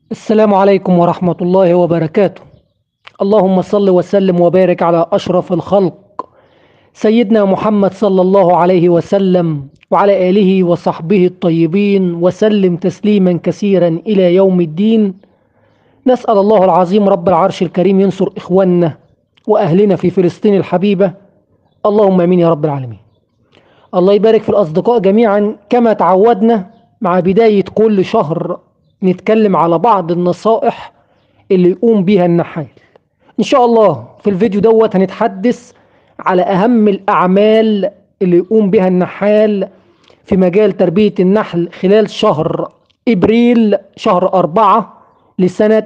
السلام عليكم ورحمة الله وبركاته اللهم صل وسلم وبارك على أشرف الخلق سيدنا محمد صلى الله عليه وسلم وعلى آله وصحبه الطيبين وسلم تسليما كثيرا إلى يوم الدين نسأل الله العظيم رب العرش الكريم ينصر إخواننا وأهلنا في فلسطين الحبيبة اللهم أمين يا رب العالمين الله يبارك في الأصدقاء جميعا كما تعودنا مع بداية كل شهر نتكلم على بعض النصائح اللي يقوم بيها النحال إن شاء الله في الفيديو دوت هنتحدث على أهم الأعمال اللي يقوم بها النحال في مجال تربية النحل خلال شهر إبريل شهر أربعة لسنة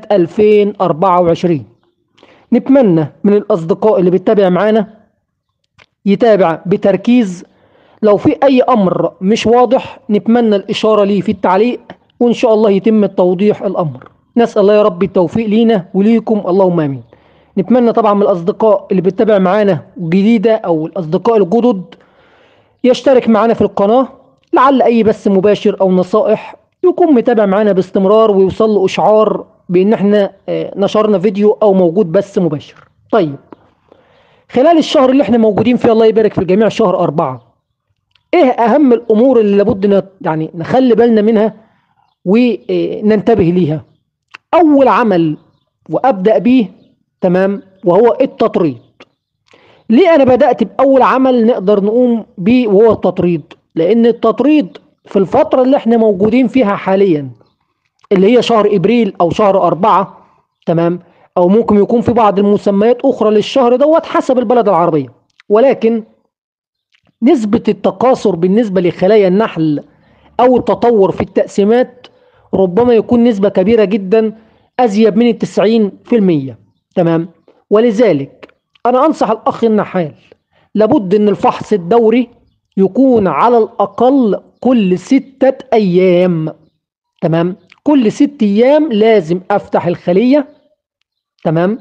2024 نتمنى من الأصدقاء اللي بيتابع معانا يتابع بتركيز لو في أي أمر مش واضح نتمنى الإشارة ليه في التعليق وإن شاء الله يتم توضيح الأمر نسأل الله يا رب التوفيق لينا وليكم اللهم آمين نتمنى طبعا من الأصدقاء اللي بتتابع معانا جديدة أو الأصدقاء الجدد يشترك معانا في القناة لعل أي بث مباشر أو نصائح يكون متابع معانا باستمرار ويوصل له إشعار بإن احنا آه، نشرنا فيديو أو موجود بث مباشر طيب خلال الشهر اللي احنا موجودين فيه الله يبارك في الجميع شهر أربعة ايه أهم الأمور اللي لابد نت- يعني نخلي بالنا منها وننتبه ليها أول عمل وأبدأ بيه تمام وهو التطريد ليه أنا بدأت بأول عمل نقدر نقوم بيه وهو التطريد لأن التطريد في الفترة اللي احنا موجودين فيها حاليا اللي هي شهر إبريل أو شهر أربعة تمام أو ممكن يكون في بعض المسميات أخرى للشهر دوت حسب البلد العربية ولكن نسبة التكاثر بالنسبة لخلايا النحل أو التطور في التقسيمات ربما يكون نسبة كبيرة جدا أزيد من التسعين في المية تمام ولذلك أنا أنصح الأخ النحال لابد أن الفحص الدوري يكون على الأقل كل ستة أيام تمام كل ست أيام لازم أفتح الخلية تمام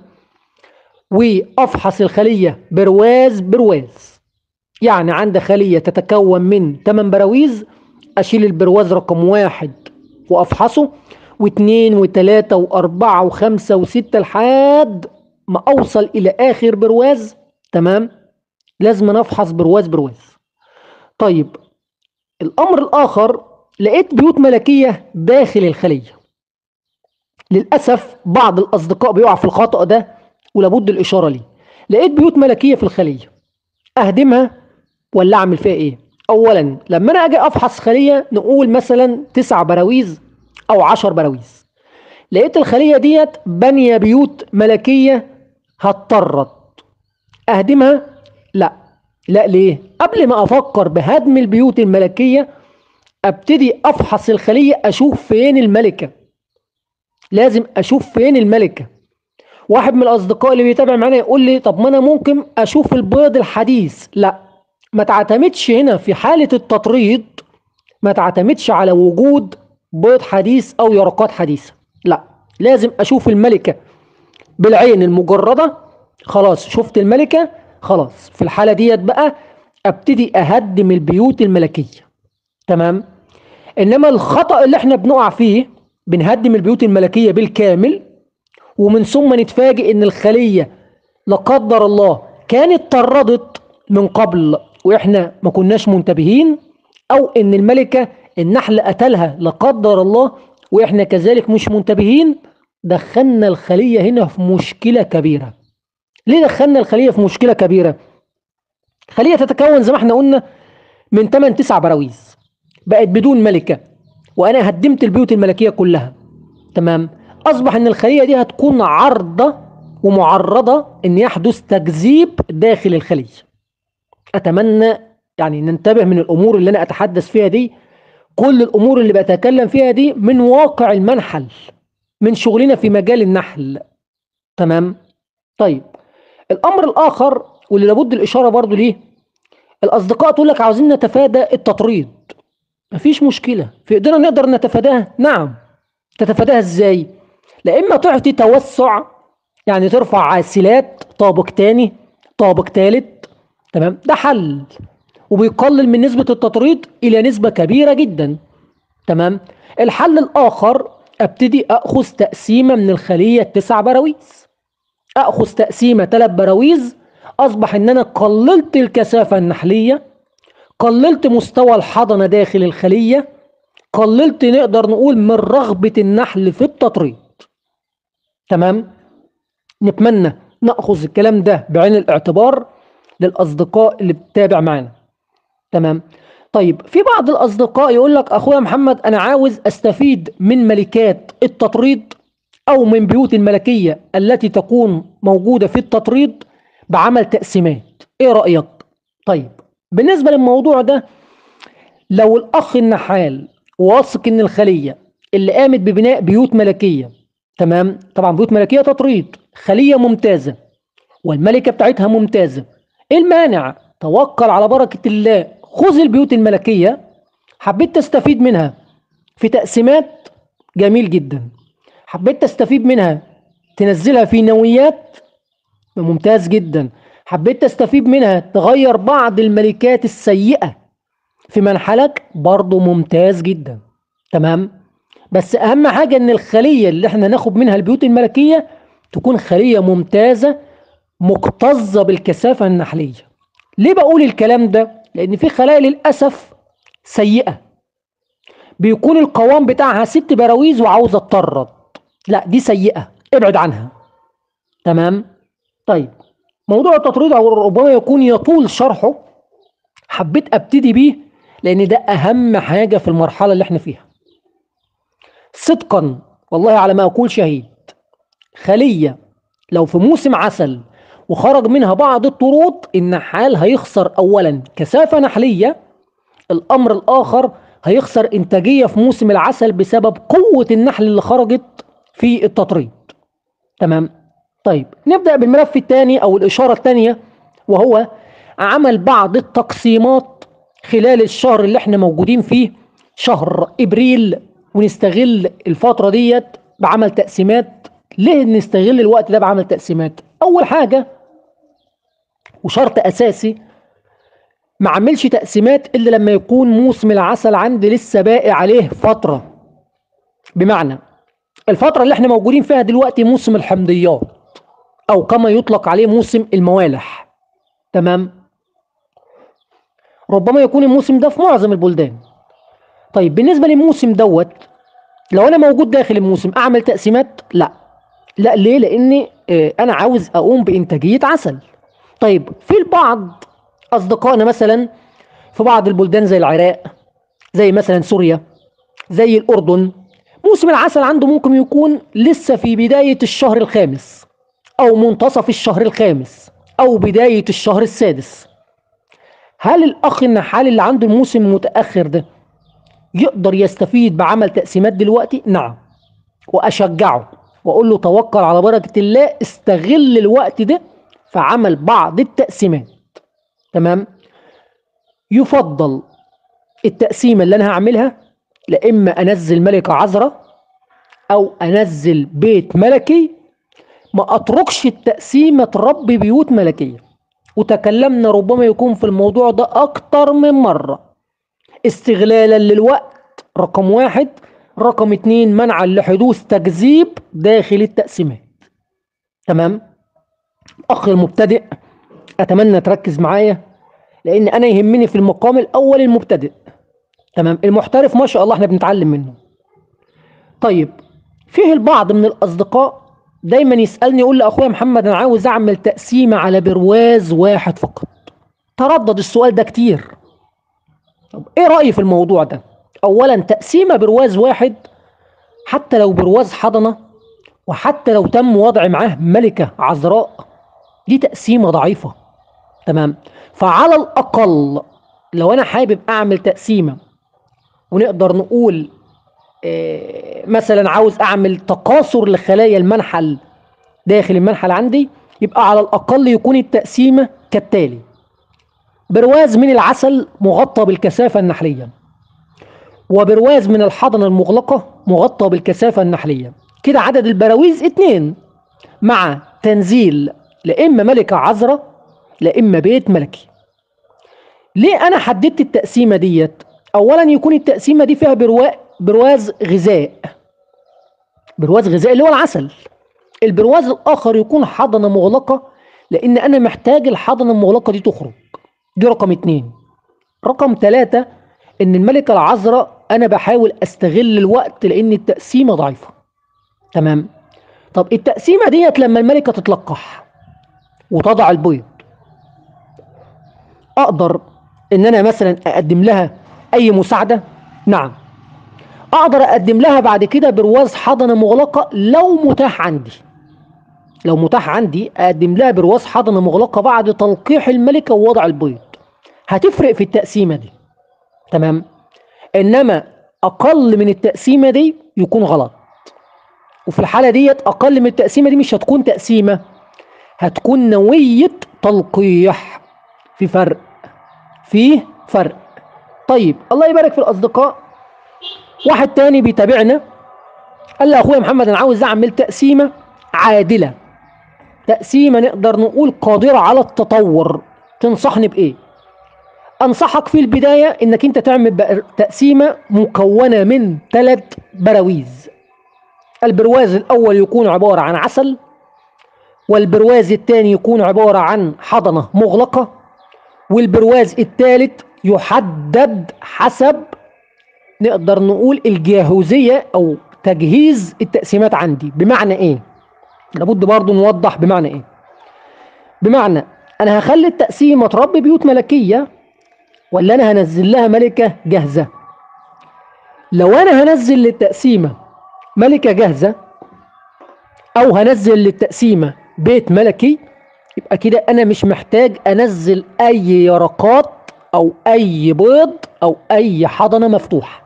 وأفحص الخلية برواز برواز يعني عند خلية تتكون من 8 براويز أشيل البرواز رقم واحد وأفحصه واثنين وثلاثة وأربعة وخمسة وستة لحد ما أوصل إلى آخر برواز تمام لازم أنا أفحص برواز برواز طيب الأمر الآخر لقيت بيوت ملكية داخل الخلية للأسف بعض الأصدقاء بيقع في الخطأ ده ولابد الإشارة ليه لقيت بيوت ملكية في الخلية أهدمها ولا أعمل فيها إيه أولا لما أنا أجي أفحص خلية نقول مثلا تسع براويز أو عشر براويز لقيت الخلية ديت بانية بيوت ملكية هتطرد أهدمها لا لا ليه قبل ما أفكر بهدم البيوت الملكية أبتدي أفحص الخلية أشوف فين الملكة لازم أشوف فين الملكة واحد من الأصدقاء اللي بيتابع معانا يقول لي طب ما أنا ممكن أشوف البيض الحديث لا ما تعتمدش هنا في حالة التطريد ما تعتمدش على وجود بيض حديث أو يرقات حديثة لا لازم أشوف الملكة بالعين المجردة خلاص شفت الملكة خلاص في الحالة ديت بقى أبتدي أهدم البيوت الملكية تمام إنما الخطأ اللي احنا بنقع فيه بنهدم البيوت الملكية بالكامل ومن ثم نتفاجئ ان الخلية لا قدر الله كانت طردت من قبل واحنا ما كناش منتبهين او ان الملكة النحل قتلها لا قدر الله واحنا كذلك مش منتبهين دخلنا الخلية هنا في مشكلة كبيرة ليه دخلنا الخلية في مشكلة كبيرة خلية تتكون زي ما احنا قلنا من 8 9 براويز بقت بدون ملكة وانا هدمت البيوت الملكية كلها تمام اصبح ان الخليه دي هتكون عرضه ومعرضه ان يحدث تجذيب داخل الخليه اتمنى يعني ننتبه من الامور اللي انا اتحدث فيها دي كل الامور اللي بتكلم فيها دي من واقع المنحل من شغلنا في مجال النحل تمام طيب الامر الاخر واللي لابد الاشاره برضو ليه الاصدقاء تقول لك عاوزين نتفادى التطريد مفيش مشكله في ايدينا نقدر نتفاداها نعم تتفاداها ازاي لا اما تعطي توسع يعني ترفع عاسلات طابق تاني طابق تالت تمام ده حل وبيقلل من نسبة التطريد إلى نسبة كبيرة جدا تمام الحل الآخر ابتدي اخذ تقسيمه من الخليه التسع براويز اخذ تقسيمه ثلاث براويز اصبح ان انا قللت الكثافه النحليه قللت مستوى الحضنه داخل الخليه قللت نقدر نقول من رغبه النحل في التطريد تمام نتمنى ناخذ الكلام ده بعين الاعتبار للاصدقاء اللي بتتابع معانا تمام طيب في بعض الاصدقاء يقول لك اخويا محمد انا عاوز استفيد من ملكات التطريد او من بيوت الملكيه التي تكون موجوده في التطريد بعمل تقسيمات ايه رايك طيب بالنسبه للموضوع ده لو الاخ النحال واثق ان الخليه اللي قامت ببناء بيوت ملكيه تمام طبعا بيوت ملكيه تطريد خليه ممتازه والملكه بتاعتها ممتازه ايه المانع توكل على بركه الله خذ البيوت الملكيه حبيت تستفيد منها في تقسيمات جميل جدا حبيت تستفيد منها تنزلها في نويات ممتاز جدا حبيت تستفيد منها تغير بعض الملكات السيئة في منحلك برضو ممتاز جدا تمام بس أهم حاجة إن الخلية اللي احنا ناخد منها البيوت الملكية تكون خلية ممتازة مكتظة بالكثافة النحلية ليه بقول الكلام ده؟ لأن في خلايا للأسف سيئة بيكون القوام بتاعها ست براويز وعاوزة تطرد لا دي سيئة ابعد عنها تمام طيب موضوع التطريد او ربما يكون يطول شرحه حبيت ابتدي بيه لان ده اهم حاجة في المرحلة اللي احنا فيها صدقا والله على ما اقول شهيد خلية لو في موسم عسل وخرج منها بعض الطرود النحال هيخسر اولا كثافة نحلية الامر الاخر هيخسر انتاجية في موسم العسل بسبب قوة النحل اللي خرجت في التطريد تمام طيب نبدأ بالملف الثاني أو الإشارة الثانية وهو عمل بعض التقسيمات خلال الشهر اللي احنا موجودين فيه شهر إبريل ونستغل الفترة ديت بعمل تقسيمات ليه نستغل الوقت ده بعمل تقسيمات أول حاجة وشرط أساسي ما عملش تقسيمات إلا لما يكون موسم العسل عندي لسه باقي عليه فترة بمعنى الفترة اللي احنا موجودين فيها دلوقتي موسم الحمضيات او كما يطلق عليه موسم الموالح تمام ربما يكون الموسم ده في معظم البلدان طيب بالنسبة للموسم دوت لو انا موجود داخل الموسم اعمل تقسيمات لا لا ليه لاني اه انا عاوز اقوم بانتاجية عسل طيب في البعض اصدقائنا مثلا في بعض البلدان زي العراق زي مثلا سوريا زي الاردن موسم العسل عنده ممكن يكون لسه في بداية الشهر الخامس أو منتصف الشهر الخامس أو بداية الشهر السادس هل الأخ النحال اللي عنده الموسم متأخر ده يقدر يستفيد بعمل تقسيمات دلوقتي؟ نعم وأشجعه وأقول له توكل على بركة الله استغل الوقت ده في عمل بعض التقسيمات تمام يفضل التقسيمة اللي أنا هعملها لا إما أنزل ملكة عذراء أو أنزل بيت ملكي ما أتركش التقسيمة تربي بيوت ملكية وتكلمنا ربما يكون في الموضوع ده أكتر من مرة استغلالا للوقت رقم واحد رقم اتنين منعا لحدوث تكذيب داخل التقسيمات تمام أخ المبتدئ أتمنى تركز معايا لأن أنا يهمني في المقام الأول المبتدئ تمام المحترف ما شاء الله احنا بنتعلم منه طيب فيه البعض من الأصدقاء دايما يسألني يقول لي أخويا محمد أنا عاوز أعمل تقسيمة على برواز واحد فقط تردد السؤال ده كتير طب إيه رأيي في الموضوع ده أولا تقسيمة برواز واحد حتى لو برواز حضنة وحتى لو تم وضع معاه ملكة عذراء دي تقسيمة ضعيفة تمام فعلى الأقل لو أنا حابب أعمل تقسيمة ونقدر نقول إيه مثلا عاوز اعمل تقاصر لخلايا المنحل داخل المنحل عندي يبقى على الاقل يكون التقسيمه كالتالي برواز من العسل مغطى بالكثافه النحليه وبرواز من الحضنه المغلقه مغطى بالكثافه النحليه كده عدد البراويز اتنين مع تنزيل لا اما ملكه عذراء لا اما بيت ملكي ليه انا حددت التقسيمه ديت اولا يكون التقسيمه دي فيها برواء برواز غذاء برواز غذائي اللي هو العسل البرواز الاخر يكون حضنه مغلقه لان انا محتاج الحضنه المغلقه دي تخرج دي رقم اتنين رقم ثلاثة ان الملكة العذراء انا بحاول استغل الوقت لان التقسيمة ضعيفة تمام طب التقسيمة ديت لما الملكة تتلقح وتضع البيض اقدر ان انا مثلا اقدم لها اي مساعدة نعم اقدر اقدم لها بعد كده برواز حضنة مغلقة لو متاح عندي لو متاح عندي اقدم لها برواز حضنة مغلقة بعد تلقيح الملكة ووضع البيض هتفرق في التقسيمة دي تمام انما اقل من التقسيمة دي يكون غلط وفي الحالة ديت اقل من التقسيمة دي مش هتكون تقسيمة هتكون نوية تلقيح في فرق فيه فرق طيب الله يبارك في الاصدقاء واحد تاني بيتابعنا قال لي اخويا محمد انا عاوز اعمل تقسيمه عادله تقسيمه نقدر نقول قادره على التطور تنصحني بايه انصحك في البدايه انك انت تعمل بق- تقسيمه مكونه من ثلاث براويز البرواز الاول يكون عباره عن عسل والبرواز الثاني يكون عباره عن حضنه مغلقه والبرواز الثالث يحدد حسب نقدر نقول الجاهزية أو تجهيز التقسيمات عندي بمعنى إيه؟ لابد برضو نوضح بمعنى إيه؟ بمعنى أنا هخلي التقسيمة تربي بيوت ملكية ولا أنا هنزل لها ملكة جاهزة؟ لو أنا هنزل للتقسيمة ملكة جاهزة أو هنزل للتقسيمة بيت ملكي يبقى كده أنا مش محتاج أنزل أي يرقات أو أي بيض أو أي حضنة مفتوحة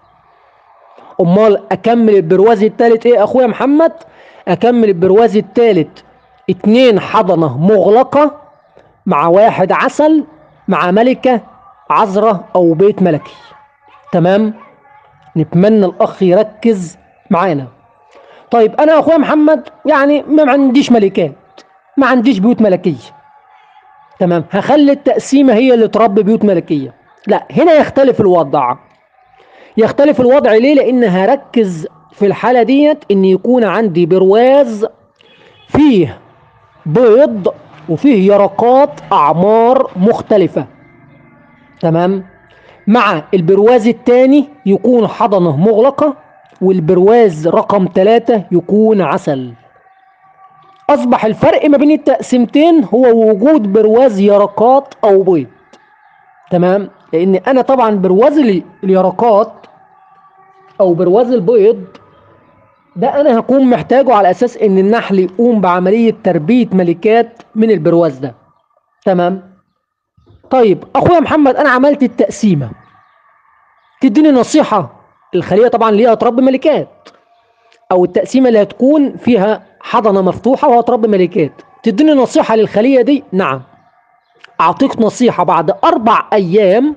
امال اكمل البرواز الثالث ايه يا اخويا محمد اكمل البرواز الثالث اتنين حضنة مغلقة مع واحد عسل مع ملكة عذراء او بيت ملكي تمام نتمنى الاخ يركز معانا طيب انا يا اخويا محمد يعني ما عنديش ملكات ما عنديش بيوت ملكية تمام هخلي التقسيمة هي اللي تربي بيوت ملكية لا هنا يختلف الوضع يختلف الوضع ليه لان هركز في الحالة ديت ان يكون عندي برواز فيه بيض وفيه يرقات اعمار مختلفة تمام مع البرواز الثاني يكون حضنة مغلقة والبرواز رقم ثلاثة يكون عسل اصبح الفرق ما بين التقسيمتين هو وجود برواز يرقات او بيض تمام لان انا طبعا برواز ال- اليرقات او برواز البيض ده انا هكون محتاجه على اساس ان النحل يقوم بعملية تربية ملكات من البرواز ده تمام طيب اخويا محمد انا عملت التقسيمة تديني نصيحة الخلية طبعا ليها تربي ملكات او التقسيمة اللي هتكون فيها حضنة مفتوحة وهتربي ملكات تديني نصيحة للخلية دي نعم اعطيك نصيحة بعد اربع ايام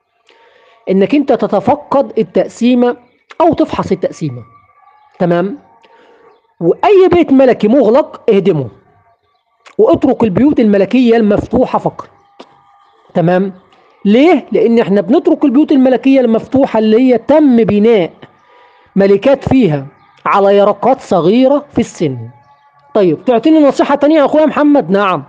انك انت تتفقد التقسيمة او تفحص التقسيمة تمام واي بيت ملكي مغلق اهدمه واترك البيوت الملكية المفتوحة فقط تمام ليه لان احنا بنترك البيوت الملكية المفتوحة اللي هي تم بناء ملكات فيها على يرقات صغيرة في السن طيب تعطيني نصيحة تانية يا اخويا محمد نعم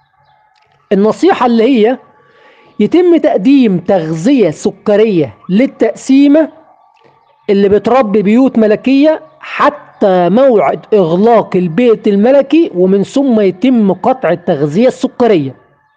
النصيحة اللي هي يتم تقديم تغذية سكرية للتقسيمة اللي بتربي بيوت ملكية حتى موعد إغلاق البيت الملكي ومن ثم يتم قطع التغذية السكرية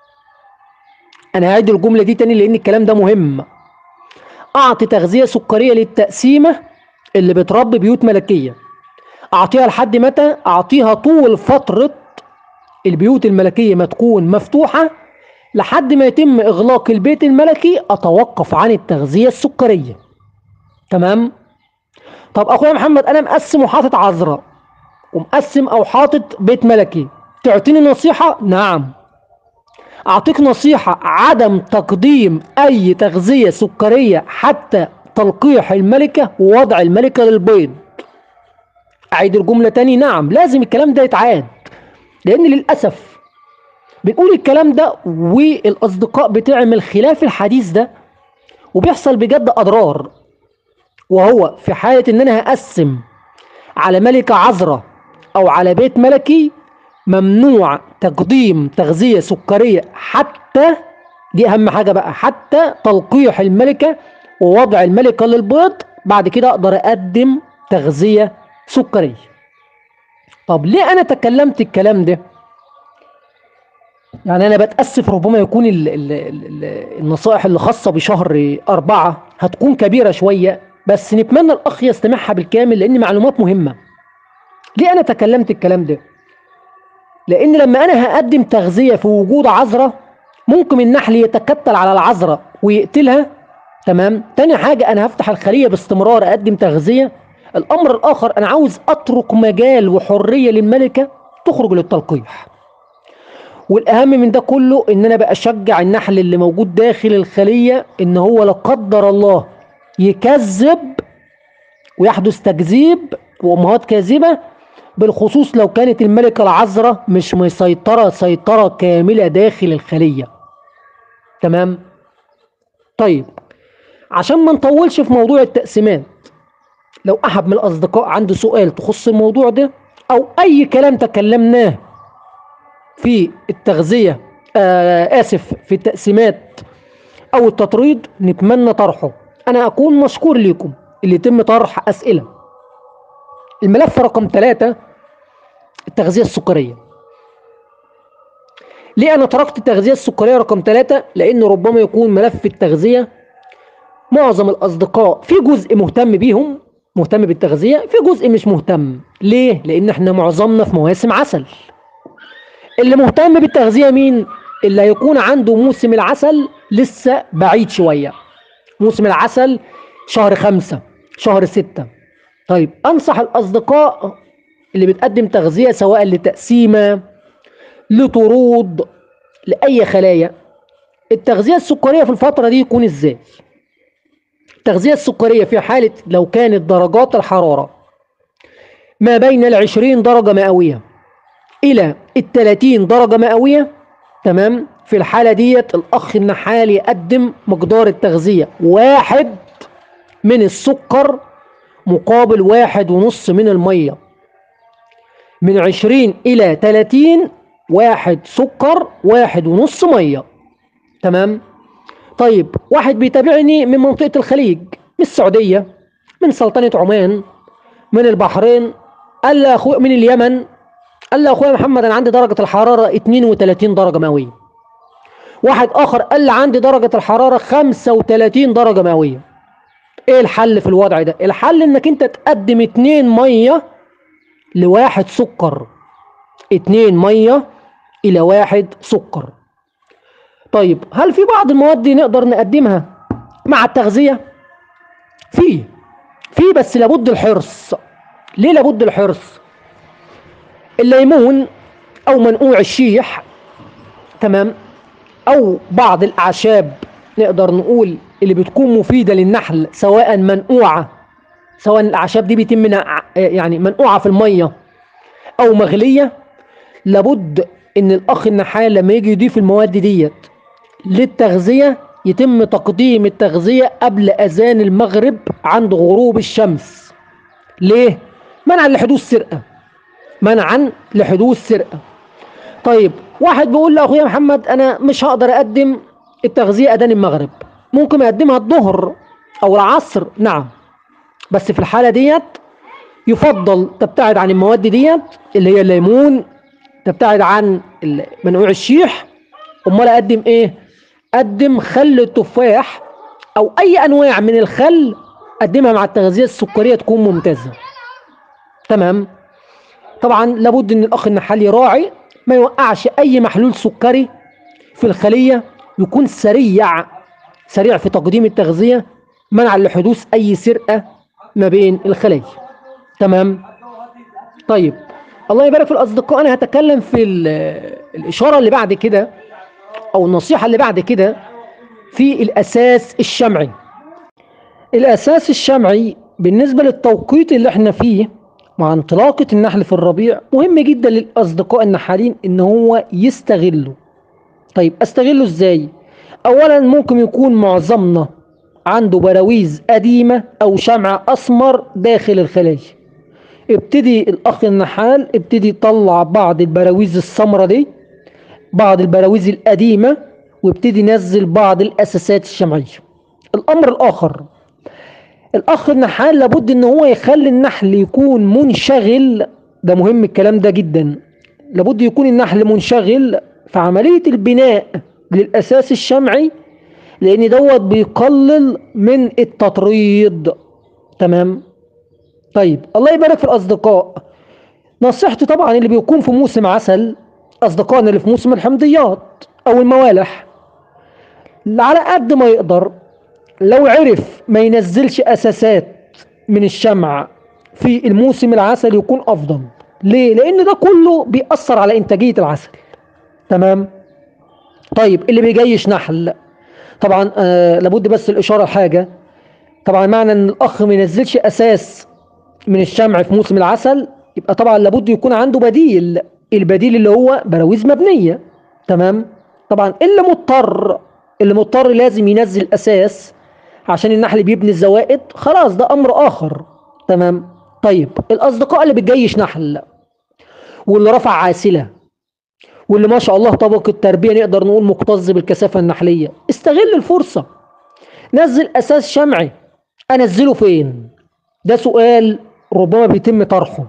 أنا هعيد الجملة دي تاني لأن الكلام ده مهم أعطي تغذية سكرية للتقسيمة اللي بتربي بيوت ملكية أعطيها لحد متى؟ أعطيها طول فترة البيوت الملكية ما تكون مفتوحة لحد ما يتم إغلاق البيت الملكي أتوقف عن التغذية السكرية تمام؟ طب أخويا محمد أنا مقسم وحاطط عذراء ومقسم أو حاطط بيت ملكي تعطيني نصيحة؟ نعم أعطيك نصيحة عدم تقديم أي تغذية سكرية حتى تلقيح الملكة ووضع الملكة للبيض أعيد الجملة تاني نعم لازم الكلام ده يتعاد لأن للأسف بنقول الكلام ده والأصدقاء بتعمل خلاف الحديث ده وبيحصل بجد أضرار وهو في حالة إن أنا هقسم على ملكة عذراء أو على بيت ملكي ممنوع تقديم تغذية سكرية حتى دي أهم حاجة بقى حتى تلقيح الملكة ووضع الملكة للبيض بعد كده أقدر أقدم تغذية سكرية طب ليه أنا تكلمت الكلام ده؟ يعني أنا بتأسف ربما يكون ال ال ال النصائح اللي خاصة بشهر أربعة هتكون كبيرة شوية بس نتمنى الأخ يستمعها بالكامل لأن معلومات مهمة ليه أنا تكلمت الكلام ده؟ لأن لما أنا هقدم تغذية في وجود عذرة ممكن النحل يتكتل على العذرة ويقتلها تمام تاني حاجة أنا هفتح الخلية باستمرار أقدم تغذية الأمر الآخر أنا عاوز أترك مجال وحرية للملكة تخرج للتلقيح والأهم من ده كله إن أنا بقى أشجع النحل اللي موجود داخل الخلية إن هو لا قدر الله يكذب ويحدث تكذيب وأمهات كاذبة بالخصوص لو كانت الملكة العذراء مش مسيطرة سيطرة كاملة داخل الخلية تمام طيب عشان ما نطولش في موضوع التقسيمات لو أحد من الأصدقاء عنده سؤال تخص الموضوع ده أو أي كلام تكلمناه في التغذية آه آسف في التقسيمات أو التطريد نتمنى طرحه أنا أكون مشكور لكم اللي يتم طرح أسئلة الملف رقم ثلاثة التغذية السكرية ليه أنا تركت التغذية السكرية رقم ثلاثة لأن ربما يكون ملف التغذية معظم الأصدقاء في جزء مهتم بيهم مهتم بالتغذية في جزء مش مهتم ليه؟ لأن احنا معظمنا في مواسم عسل اللي مهتم بالتغذية مين؟ اللي هيكون عنده موسم العسل لسه بعيد شوية موسم العسل شهر خمسة شهر ستة طيب أنصح الأصدقاء اللي بتقدم تغذية سواء لتقسيمة لطرود لأي خلايا التغذية السكرية في الفترة دي يكون ازاي التغذية السكرية في حالة لو كانت درجات الحرارة ما بين العشرين درجة مئوية إلى التلاتين درجة مئوية تمام في الحالة ديت الأخ النحال يقدم مقدار التغذية واحد من السكر مقابل واحد ونص من المية من عشرين إلى تلاتين واحد سكر واحد ونص مية تمام طيب واحد بيتابعني من منطقة الخليج من السعودية من سلطنة عمان من البحرين قال لي أخوي من اليمن قال لي أخويا محمد أنا عندي درجة الحرارة 32 درجة مئوية واحد آخر قال لي عندي درجة الحرارة 35 درجة مئوية إيه الحل في الوضع ده؟ الحل إنك أنت تقدم اتنين مية لواحد سكر اتنين مية إلى واحد سكر طيب هل في بعض المواد دي نقدر نقدمها مع التغذية؟ في في بس لابد الحرص ليه لابد الحرص؟ الليمون أو منقوع الشيح تمام أو بعض الأعشاب نقدر نقول اللي بتكون مفيدة للنحل سواء منقوعة سواء الأعشاب دي بيتم منع- يعني منقوعة في المية أو مغلية لابد إن الأخ النحال لما يجي يضيف المواد ديت للتغذية يتم تقديم التغذية قبل أذان المغرب عند غروب الشمس ليه؟ منعا لحدوث سرقة منعا لحدوث سرقة طيب واحد بيقول لاخويا محمد انا مش هقدر اقدم التغذيه اذان المغرب ممكن اقدمها الظهر او العصر نعم بس في الحاله ديت يفضل تبتعد عن المواد ديت اللي هي الليمون تبتعد عن ال- منقوع الشيح امال اقدم ايه قدم خل التفاح او اي انواع من الخل قدمها مع التغذيه السكريه تكون ممتازه تمام طبعا لابد ان الاخ النحال يراعي ما يوقعش اي محلول سكري في الخليه يكون سريع سريع في تقديم التغذيه منعا لحدوث اي سرقه ما بين الخلايا تمام طيب الله يبارك في الاصدقاء انا هتكلم في ال- الاشاره اللي بعد كده او النصيحه اللي بعد كده في الاساس الشمعي الاساس الشمعي بالنسبه للتوقيت اللي احنا فيه مع انطلاقه النحل في الربيع مهم جدا للاصدقاء النحالين ان هو يستغله طيب استغله ازاي اولا ممكن يكون معظمنا عنده براويز قديمه او شمع اسمر داخل الخلايا ابتدي الاخ النحال ابتدي يطلع بعض البراويز السمراء دي بعض البراويز القديمة وابتدي ينزل بعض الاساسات الشمعية الامر الاخر الاخ النحال لابد ان هو يخلي النحل يكون منشغل ده مهم الكلام ده جدا لابد يكون النحل منشغل في عملية البناء للاساس الشمعي لان دوت بيقلل من التطريد تمام طيب الله يبارك في الاصدقاء نصيحتي طبعا اللي بيكون في موسم عسل اصدقائنا اللي في موسم الحمضيات او الموالح على قد ما يقدر لو عرف ما ينزلش اساسات من الشمع في الموسم العسل يكون افضل ليه لان ده كله بيأثر على انتاجية العسل تمام طيب اللي بيجيش نحل طبعا آه لابد بس الاشاره لحاجه طبعا معنى ان الاخ ما ينزلش اساس من الشمع في موسم العسل يبقى طبعا لابد يكون عنده بديل البديل اللي هو براويز مبنيه تمام طبعا اللي مضطر اللي مضطر لازم ينزل اساس عشان النحل بيبني الزوائد خلاص ده امر اخر تمام طيب الاصدقاء اللي بتجيش نحل واللي رفع عاسله واللي ما شاء الله طبق التربيه نقدر نقول مكتظ بالكثافه النحليه استغل الفرصه نزل اساس شمعي انزله فين ده سؤال ربما بيتم طرحه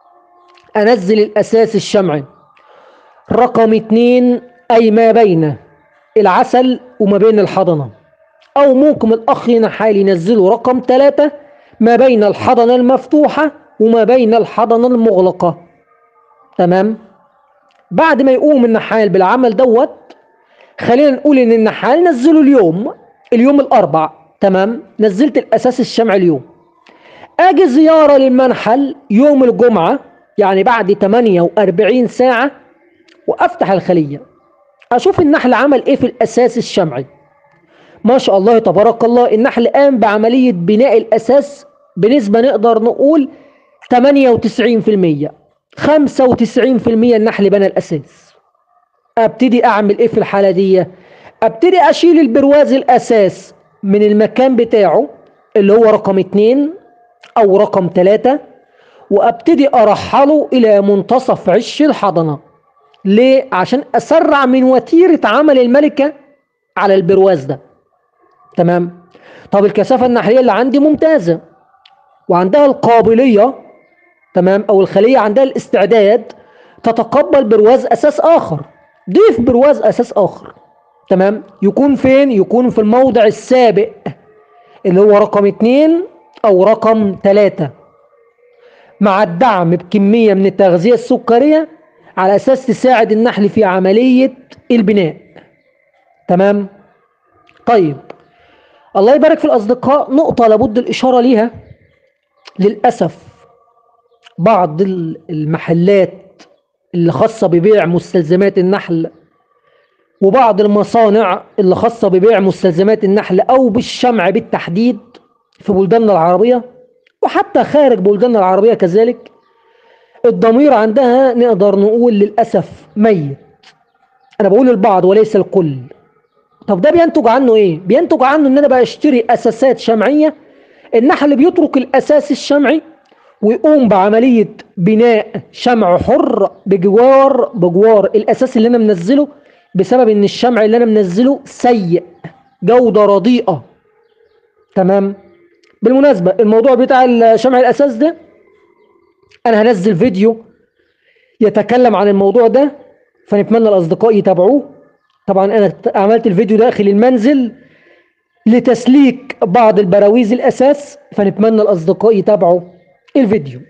انزل الاساس الشمعي رقم اتنين اي ما بين العسل وما بين الحضنه او ممكن الاخ نحال ينزله رقم ثلاثة ما بين الحضنه المفتوحه وما بين الحضنه المغلقه تمام بعد ما يقوم النحال بالعمل دوت خلينا نقول ان النحال نزله اليوم اليوم الاربع تمام نزلت الاساس الشمع اليوم اجي زياره للمنحل يوم الجمعه يعني بعد 48 ساعه وافتح الخليه اشوف النحل عمل ايه في الاساس الشمعي ما شاء الله تبارك الله النحل قام بعمليه بناء الاساس بنسبه نقدر نقول 98% 95% النحل بنى الاساس ابتدي اعمل ايه في الحاله دي ابتدي اشيل البرواز الاساس من المكان بتاعه اللي هو رقم اتنين او رقم تلاتة وابتدي ارحله الى منتصف عش الحضنة ليه عشان اسرع من وتيرة عمل الملكة على البرواز ده تمام طب الكثافة النحلية اللي عندي ممتازة وعندها القابلية تمام او الخلية عندها الاستعداد تتقبل برواز اساس اخر ضيف برواز اساس اخر تمام يكون فين يكون في الموضع السابق اللي هو رقم اتنين او رقم تلاتة مع الدعم بكمية من التغذية السكرية على اساس تساعد النحل في عملية البناء تمام طيب الله يبارك في الاصدقاء نقطة لابد الاشارة ليها للأسف بعض المحلات اللي خاصة ببيع مستلزمات النحل وبعض المصانع اللي خاصة ببيع مستلزمات النحل أو بالشمع بالتحديد في بلداننا العربية وحتى خارج بلداننا العربية كذلك الضمير عندها نقدر نقول للأسف ميت أنا بقول البعض وليس الكل طب ده بينتج عنه إيه؟ بينتج عنه إن أنا بشتري أساسات شمعية النحل بيترك الأساس الشمعي ويقوم بعملية بناء شمع حر بجوار بجوار الأساس اللي أنا منزله بسبب إن الشمع اللي أنا منزله سيء جودة رديئة تمام بالمناسبة الموضوع بتاع شمع الأساس ده أنا هنزل فيديو يتكلم عن الموضوع ده فنتمنى الأصدقاء يتابعوه طبعا أنا عملت الفيديو داخل المنزل لتسليك بعض البراويز الأساس فنتمنى الأصدقاء يتابعوا الفيديو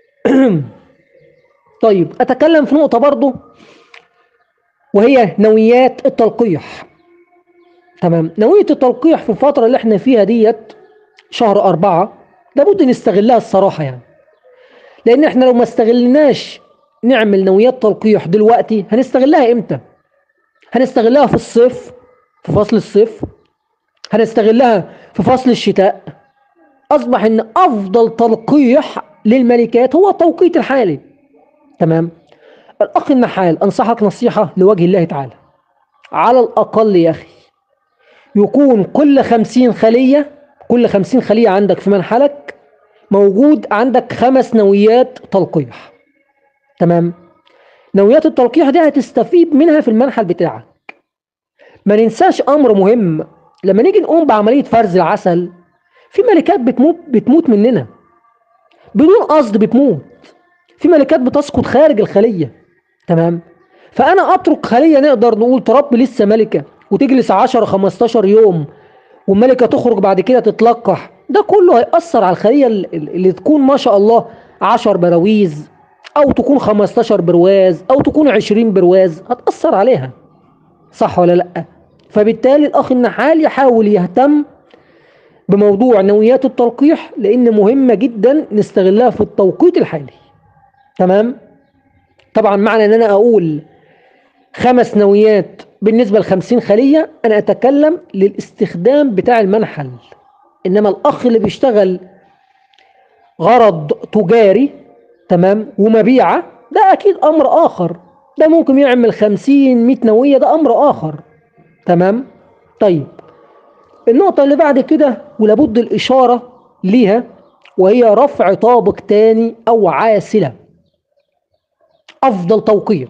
طيب أتكلم في نقطة برضو وهي نويات التلقيح تمام نوية التلقيح في الفترة اللي احنا فيها ديت شهر أربعة لابد نستغلها الصراحة يعني لأن احنا لو ما استغلناش نعمل نويات تلقيح دلوقتي هنستغلها امتى؟ هنستغلها في الصيف في فصل الصيف هنستغلها في فصل الشتاء أصبح إن أفضل تلقيح للملكات هو التوقيت الحالي تمام الأخ النحال أنصحك نصيحة لوجه الله تعالى على الأقل يا أخي يكون كل خمسين خلية كل خمسين خلية عندك في منحلك موجود عندك خمس نويات تلقيح تمام نويات التلقيح دي هتستفيد منها في المنحل بتاعك ما ننساش امر مهم لما نيجي نقوم بعمليه فرز العسل في ملكات بتموت بتموت مننا بدون قصد بتموت في ملكات بتسقط خارج الخليه تمام فانا اترك خليه نقدر نقول تربي لسه ملكه وتجلس 10 15 يوم والملكه تخرج بعد كده تتلقح ده كله هيأثر على الخليه اللي تكون ما شاء الله 10 براويز او تكون 15 برواز او تكون 20 برواز هتأثر عليها صح ولا لا فبالتالي الاخ النحال يحاول يهتم بموضوع نويات التلقيح لان مهمه جدا نستغلها في التوقيت الحالي تمام طبعا معنى ان انا اقول خمس نويات بالنسبه ل 50 خليه انا اتكلم للاستخدام بتاع المنحل انما الاخ اللي بيشتغل غرض تجاري تمام ومبيعه ده اكيد امر اخر ده ممكن يعمل 50 100 نويه ده امر اخر تمام طيب النقطة اللي بعد كده ولابد الإشارة ليها وهي رفع طابق تاني أو عاسلة أفضل توقيت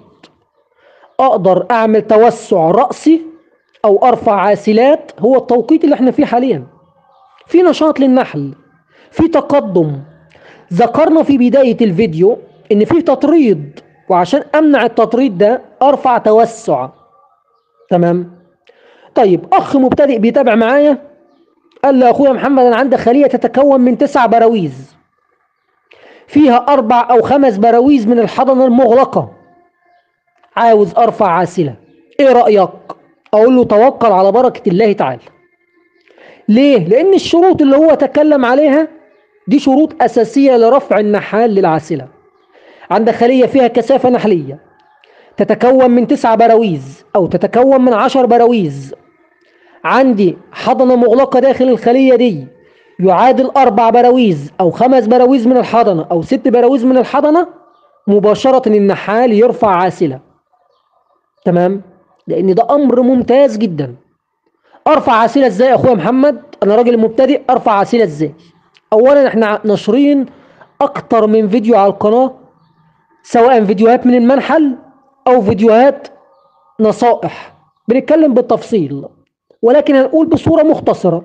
أقدر أعمل توسع رأسي أو أرفع عاسلات هو التوقيت اللي احنا فيه حاليا في نشاط للنحل في تقدم ذكرنا في بداية الفيديو إن في تطريد وعشان أمنع التطريد ده أرفع توسع تمام طيب اخ مبتدئ بيتابع معايا قال لي اخويا محمد انا عندي خليه تتكون من تسع براويز فيها اربع او خمس براويز من الحضنه المغلقه عاوز ارفع عاسله ايه رايك اقول له توكل على بركه الله تعالى ليه لان الشروط اللي هو تكلم عليها دي شروط اساسيه لرفع النحال للعاسله عندك خليه فيها كثافه نحليه تتكون من تسع براويز او تتكون من عشر براويز عندي حضنة مغلقة داخل الخلية دي يعادل أربع براويز أو خمس براويز من الحضنة أو ست براويز من الحضنة مباشرة النحال يرفع عاسلة تمام لأن ده أمر ممتاز جدا أرفع عاسلة إزاي يا أخويا محمد أنا راجل مبتدئ أرفع عاسلة إزاي أولا إحنا ناشرين أكتر من فيديو على القناة سواء فيديوهات من المنحل أو فيديوهات نصائح بنتكلم بالتفصيل ولكن هنقول بصورة مختصرة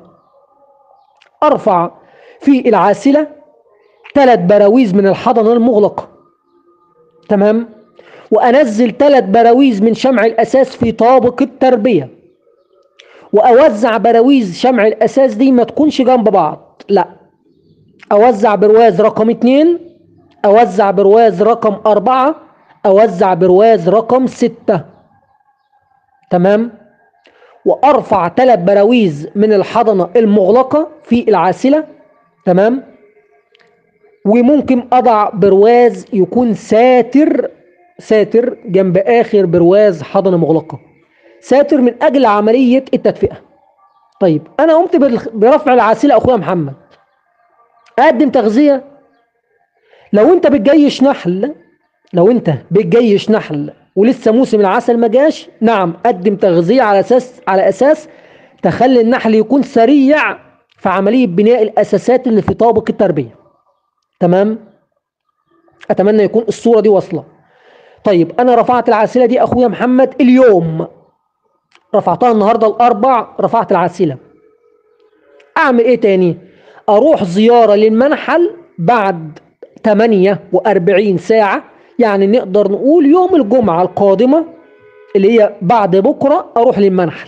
أرفع في العاسلة ثلاث براويز من الحضنة المغلقة تمام وأنزل ثلاث براويز من شمع الأساس في طابق التربية وأوزع براويز شمع الأساس دي ما تكونش جنب بعض لا أوزع برواز رقم اتنين أوزع برواز رقم أربعة أوزع برواز رقم ستة تمام وارفع ثلاث براويز من الحضنه المغلقه في العاسله تمام وممكن اضع برواز يكون ساتر ساتر جنب اخر برواز حضنه مغلقه ساتر من اجل عمليه التدفئه طيب انا قمت برفع العاسله اخويا محمد اقدم تغذيه لو انت بتجيش نحل لو انت بتجيش نحل ولسه موسم العسل ما جاش نعم قدم تغذية على أساس على أساس تخلي النحل يكون سريع في عملية بناء الأساسات اللي في طابق التربية تمام أتمنى يكون الصورة دي واصلة طيب أنا رفعت العاسلة دي أخويا محمد اليوم رفعتها النهاردة الأربع رفعت العاسلة أعمل إيه تاني أروح زيارة للمنحل بعد 48 ساعة يعني نقدر نقول يوم الجمعة القادمة اللي هي بعد بكرة أروح للمنحل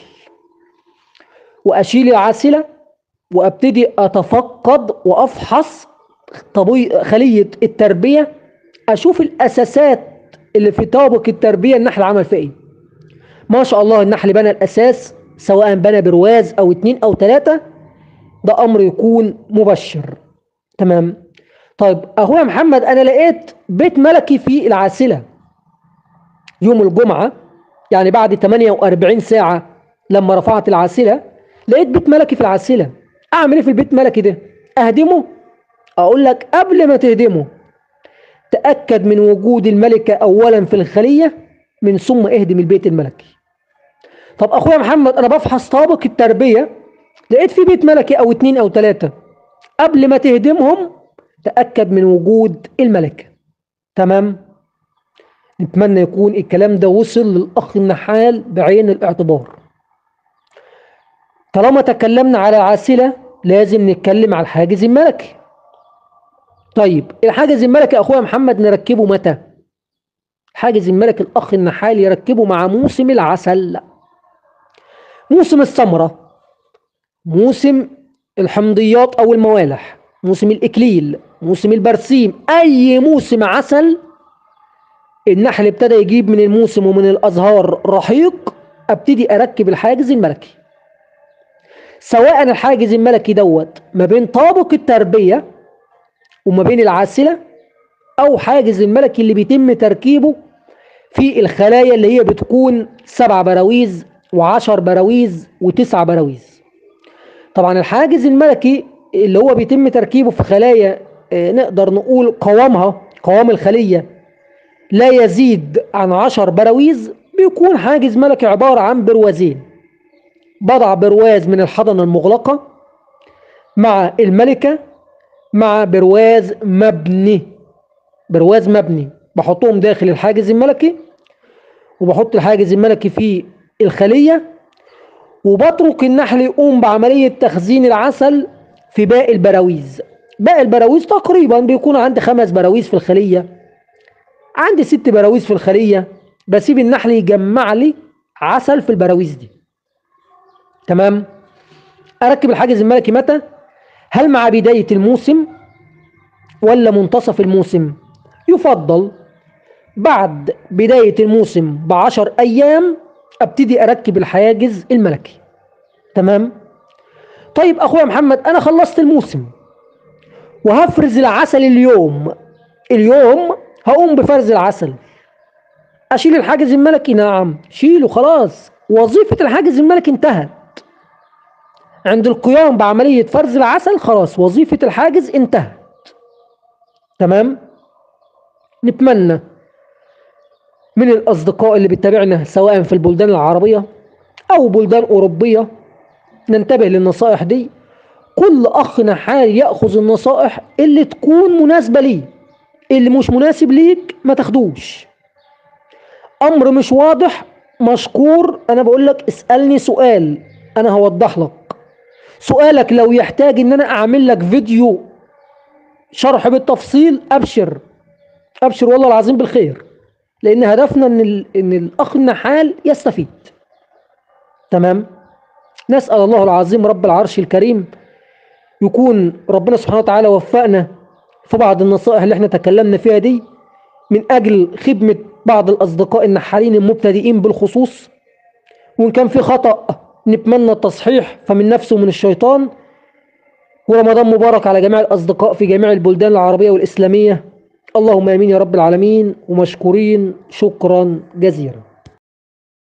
وأشيل العسلة وأبتدي أتفقد وأفحص خلية التربية أشوف الأساسات اللي في طابق التربية النحل عمل فيها إيه ما شاء الله النحل بنى الأساس سواء بنى برواز أو اتنين أو تلاتة ده أمر يكون مبشر تمام طيب اخويا محمد انا لقيت بيت ملكي في العاسله يوم الجمعه يعني بعد 48 ساعه لما رفعت العاسله لقيت بيت ملكي في العاسله اعمل ايه في البيت الملكي ده اهدمه اقول لك قبل ما تهدمه تاكد من وجود الملكه اولا في الخليه من ثم اهدم البيت الملكي طب اخويا محمد انا بفحص طابق التربيه لقيت في بيت ملكي او اتنين او تلاته قبل ما تهدمهم تأكد من وجود الملكة تمام نتمنى يكون الكلام ده وصل للأخ النحال بعين الاعتبار طالما تكلمنا على عاسلة لازم نتكلم على الحاجز الملكي طيب الحاجز الملكي أخويا محمد نركبه متى الحاجز الملكي الأخ النحال يركبه مع موسم العسل موسم الثمرة موسم الحمضيات أو الموالح موسم الإكليل موسم البرسيم أي موسم عسل النحل ابتدى يجيب من الموسم ومن الأزهار رحيق ابتدي أركب الحاجز الملكي سواء الحاجز الملكي دوت ما بين طابق التربية وما بين العاسلة أو حاجز الملكي اللي بيتم تركيبه في الخلايا اللي هي بتكون سبع براويز وعشر براويز وتسع براويز طبعا الحاجز الملكي اللي هو بيتم تركيبه في خلايا آه، نقدر نقول قوامها قوام الخلية لا يزيد عن عشر براويز بيكون حاجز ملكي عبارة عن بروازين بضع برواز من الحضنة المغلقة مع الملكة مع برواز مبني برواز مبني بحطهم داخل الحاجز الملكي وبحط الحاجز الملكي في الخلية وبترك النحل يقوم بعملية تخزين العسل في باقي البراويز باقي البراويز تقريبا بيكون عندي خمس براويز في الخلية عندي ست براويز في الخلية بسيب النحل يجمع لي عسل في البراويز دي تمام أركب الحاجز الملكي متى هل مع بداية الموسم ولا منتصف الموسم يفضل بعد بداية الموسم بعشر أيام أبتدي أركب الحاجز الملكي تمام طيب أخويا محمد أنا خلصت الموسم وهفرز العسل اليوم اليوم هقوم بفرز العسل أشيل الحاجز الملكي نعم شيله خلاص وظيفة الحاجز الملكي انتهت عند القيام بعملية فرز العسل خلاص وظيفة الحاجز انتهت تمام نتمنى من الأصدقاء اللي بتتابعنا سواء في البلدان العربية أو بلدان أوروبية ننتبه للنصائح دي كل أخ نحال يأخذ النصائح اللي تكون مناسبة ليه اللي مش مناسب ليك ما تاخدوش أمر مش واضح مشكور أنا بقول لك اسألني سؤال أنا هوضح لك سؤالك لو يحتاج إن أنا أعمل لك فيديو شرح بالتفصيل أبشر أبشر والله العظيم بالخير لأن هدفنا إن ال... إن الأخ النحال يستفيد تمام نسأل الله العظيم رب العرش الكريم يكون ربنا سبحانه وتعالى وفقنا في بعض النصائح اللي احنا تكلمنا فيها دي من أجل خدمة بعض الأصدقاء النحالين المبتدئين بالخصوص وإن كان في خطأ نتمنى التصحيح فمن نفسه من الشيطان ورمضان مبارك على جميع الأصدقاء في جميع البلدان العربية والإسلامية اللهم آمين يا رب العالمين ومشكورين شكرا جزيلا